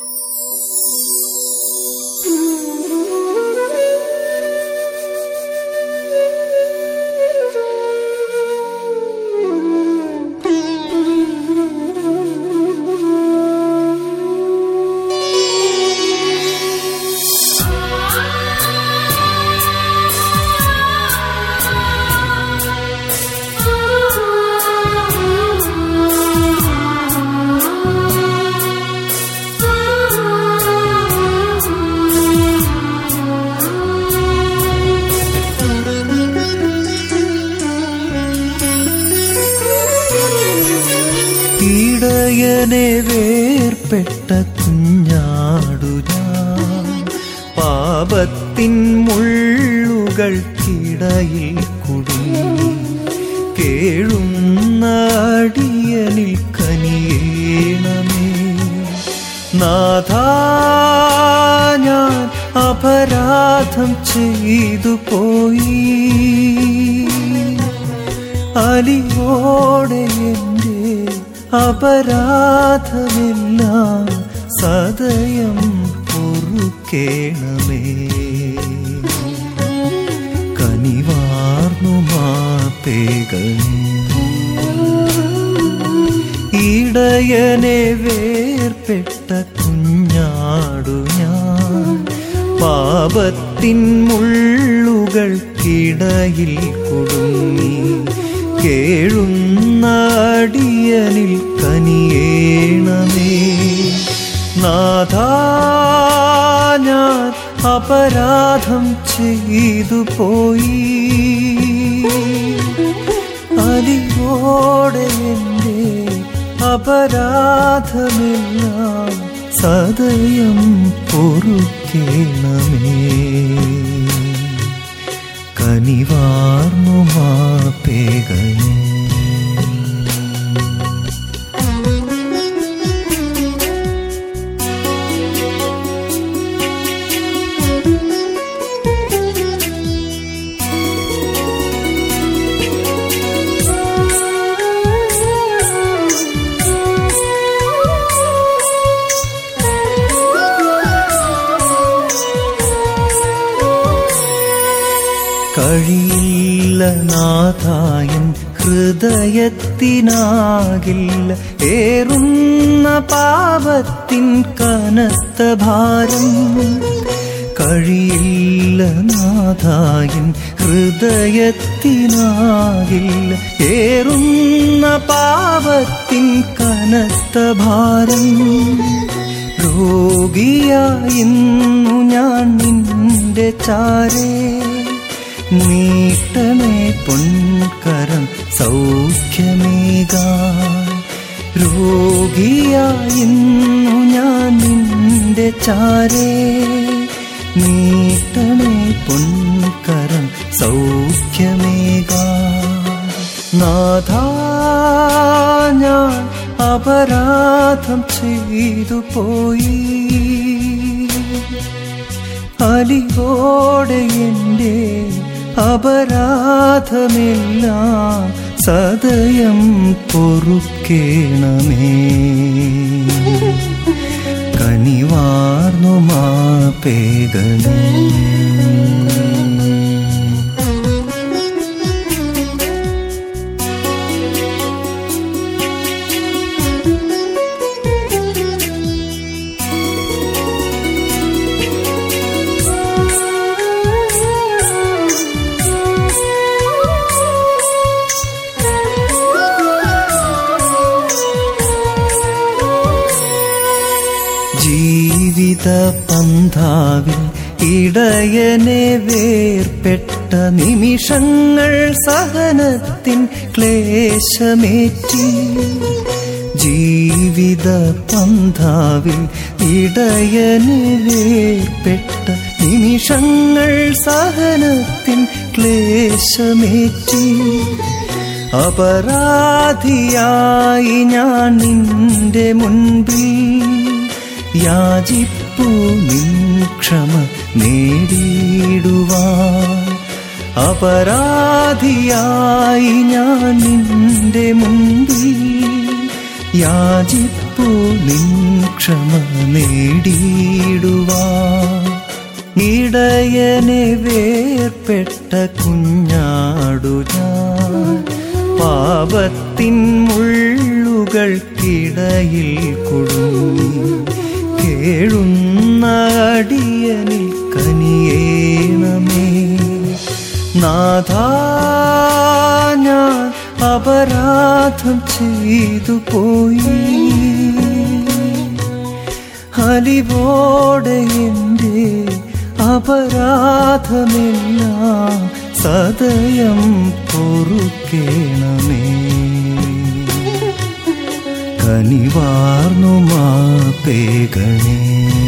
ഇടയനെ വേർപ്പെട്ട കുഞ്ഞാടു ഞാൻ പാപത്തിൻ മുള്ളുകൾക്കിടയിൽ കുടുങ്ങി കേഴുന്ന അടിയനിൽ കനിയേണമേ നാഥാ ഞാൻ അപരാധം ചെയ്തു പോയി അലിവോടെ എൻ്റെ അപരാധമെല്ലാം സദയം പൊറുക്കേണമേ കനിവാർന്നു മാപ്പേകണേ ഇടയനെ വേർപ്പെട്ട കുഞ്ഞാടു ഞാൻ പാപത്തിൻ മുള്ളുകൾക്കിടയിൽ കുടുങ്ങി കേഴുന്ന അടിയനിൽ കനിയേണമേ നാഥാ ഞാൻ അപരാധം ചെയ്തു പോയി അലിവോടെ എൻ്റെ അപരാധമെല്ലാം സദയം പൊറുക്കേണമേ കനിവാർന്നു മാപ്പേകണേ കഴിയില്ല നാഥായൻ ഹൃദയത്തിനാകില്ല ഏറുന്ന പാപത്തിൻ കനത്ത ഭാരം കഴിയില്ല നാഥായൻ ഹൃദയത്തിനാകില്ല ഏറുന്ന പാപത്തിൻ കനത്ത ഭാരം രോഗിയായിന്നു ഞാൻ നിന്റെ ചാരേ നീട്ടണേ പൊൻകരം സൗഖ്യമേകാൻ രോഗിയായിന്നു ഞാൻ നിന്റെ ചാരേ നീട്ടണേ പൊൻകരം സൗഖ്യമേകാൻ നാഥാ ഞാൻ അപരാധം ചെയ്തു പോയി അലിവോടെ എൻ്റെ അപരാധമെല്ലാം സദയം പൊറുക്കേണമേ കനിവാർന്നു മാപേകണേ ജീവിത പന്ഥാവിൽ ഇടയനെ വേർപ്പെട്ട നിമിഷങ്ങൾ സഹനത്തിൻ ക്ലേശമേറ്റി ജീവിത പന്ഥാവിൽ ഇടയനെ വേർപ്പെട്ട നിമിഷങ്ങൾ സഹനത്തിൻ ക്ലേശമേറ്റി അപരാധിയായി ഞാൻ നിന്റെ മുൻപിൽ യാചിപ്പു നിൻ ക്ഷമ നേടിയിടുവാൻ അപരാധിയായി ഞാൻ നിന്റെ മുൻപിൽ യാചിപ്പു നിൻ ക്ഷമ നേടിയിടുവാ ഇടയനെ വേർപ്പെട്ട കുഞ്ഞാടു ഞാൻ പാപത്തിൻ മുള്ളുകൾക്കിടയിൽ കുടുങ്ങി കേഴുന്ന അടിയനിൽ കനിയേണമേ നാഥാ ഞാൻ അപരാധം ചെയ്തു പോയി അലിവോടെ എൻ്റെ അപരാധമെല്ലാം സദയം പൊറുക്കേണമേ കനിവാർന്നു മാപ്പേകണേ